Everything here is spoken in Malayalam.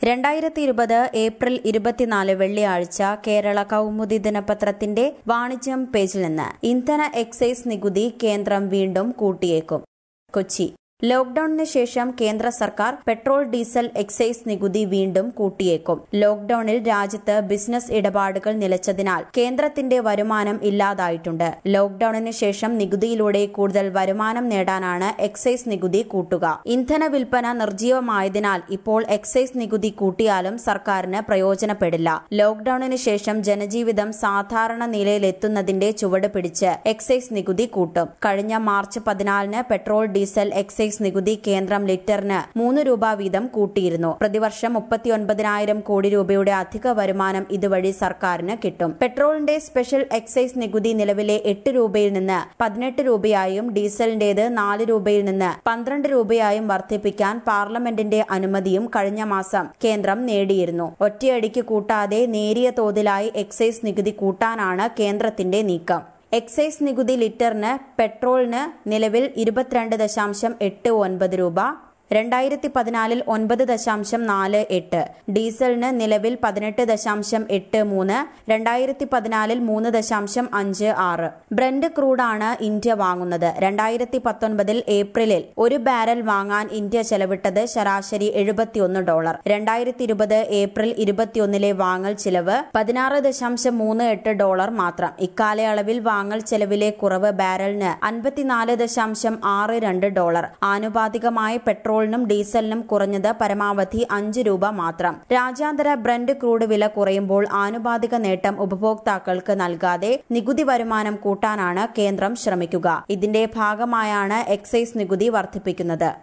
രണ്ടായിരത്തി ഇരുപത് ഏപ്രിൽ ഇരുപത്തിനാല് വെള്ളിയാഴ്ച കേരള കൗമുദി ദിനപത്രത്തിന്റെ വാണിജ്യം പേജിൽ നിന്ന് ഇന്ധന എക്സൈസ് നികുതി കേന്ദ്രം വീണ്ടും കൂട്ടിയേക്കും കൊച്ചി ലോക്ഡൌണിന് ശേഷം കേന്ദ്ര സർക്കാർ പെട്രോൾ ഡീസൽ എക്സൈസ് നികുതി വീണ്ടും കൂട്ടിയേക്കും ലോക്ഡൌണിൽ രാജ്യത്ത് ബിസിനസ് ഇടപാടുകൾ നിലച്ചതിനാൽ കേന്ദ്രത്തിന്റെ വരുമാനം ഇല്ലാതായിട്ടുണ്ട് ലോക്ഡൌണിന് ശേഷം നികുതിയിലൂടെ കൂടുതൽ വരുമാനം നേടാനാണ് എക്സൈസ് നികുതി കൂട്ടുക ഇന്ധന വിൽപ്പന നിർജ്ജീവമായതിനാൽ ഇപ്പോൾ എക്സൈസ് നികുതി കൂട്ടിയാലും സർക്കാരിന് പ്രയോജനപ്പെടില്ല ലോക്ഡൌണിന് ശേഷം ജനജീവിതം സാധാരണ നിലയിലെത്തുന്നതിന്റെ ചുവട് പിടിച്ച് എക്സൈസ് നികുതി കൂട്ടും കഴിഞ്ഞ മാർച്ച് പതിനാലിന് പെട്രോൾ ഡീസൽ എക്സൈസ് നികുതി കേന്ദ്രം ലിറ്ററിന് മൂന്ന് രൂപ വീതം കൂട്ടിയിരുന്നു പ്രതിവർഷം മുപ്പത്തിയൊൻപതിനായിരം കോടി രൂപയുടെ അധിക വരുമാനം ഇതുവഴി സർക്കാരിന് കിട്ടും പെട്രോളിന്റെ സ്പെഷ്യൽ എക്സൈസ് നികുതി നിലവിലെ എട്ട് രൂപയിൽ നിന്ന് പതിനെട്ട് രൂപയായും ഡീസലിന്റേത് നാല് രൂപയിൽ നിന്ന് പന്ത്രണ്ട് രൂപയായും വർദ്ധിപ്പിക്കാൻ പാർലമെന്റിന്റെ അനുമതിയും കഴിഞ്ഞ മാസം കേന്ദ്രം നേടിയിരുന്നു ഒറ്റയടിക്ക് കൂട്ടാതെ നേരിയ തോതിലായി എക്സൈസ് നികുതി കൂട്ടാനാണ് കേന്ദ്രത്തിന്റെ നീക്കം എക്സൈസ് നികുതി ലിറ്ററിന് പെട്രോളിന് നിലവിൽ ഇരുപത്തിരണ്ട് ദശാംശം എട്ട് ഒൻപത് രൂപ രണ്ടായിരത്തി പതിനാലിൽ ഒൻപത് ദശാംശം നാല് എട്ട് ഡീസലിന് നിലവിൽ പതിനെട്ട് ദശാംശം എട്ട് മൂന്ന് രണ്ടായിരത്തി പതിനാലിൽ മൂന്ന് ദശാംശം അഞ്ച് ആറ് ബ്രന്റ് ക്രൂഡാണ് ഇന്ത്യ വാങ്ങുന്നത് രണ്ടായിരത്തി പത്തൊൻപതിൽ ഏപ്രിലിൽ ഒരു ബാരൽ വാങ്ങാൻ ഇന്ത്യ ചെലവിട്ടത് ശരാശരി എഴുപത്തിയൊന്ന് ഡോളർ രണ്ടായിരത്തി ഇരുപത് ഏപ്രിൽ ഇരുപത്തിയൊന്നിലെ വാങ്ങൽ ചിലവ് പതിനാറ് ദശാംശം മൂന്ന് എട്ട് ഡോളർ മാത്രം ഇക്കാലയളവിൽ വാങ്ങൽ ചെലവിലെ കുറവ് ബാരലിന് അൻപത്തിനാല് ദശാംശം ആറ് രണ്ട് ഡോളർ ആനുപാതികമായി പെട്രോൾ പെട്രോളിനും ഡീസലിനും കുറഞ്ഞത് പരമാവധി അഞ്ച് രൂപ മാത്രം രാജ്യാന്തര ബ്രന്റ് ക്രൂഡ് വില കുറയുമ്പോൾ ആനുപാതിക നേട്ടം ഉപഭോക്താക്കൾക്ക് നൽകാതെ നികുതി വരുമാനം കൂട്ടാനാണ് കേന്ദ്രം ശ്രമിക്കുക ഇതിന്റെ ഭാഗമായാണ് എക്സൈസ് നികുതി വർദ്ധിപ്പിക്കുന്നത്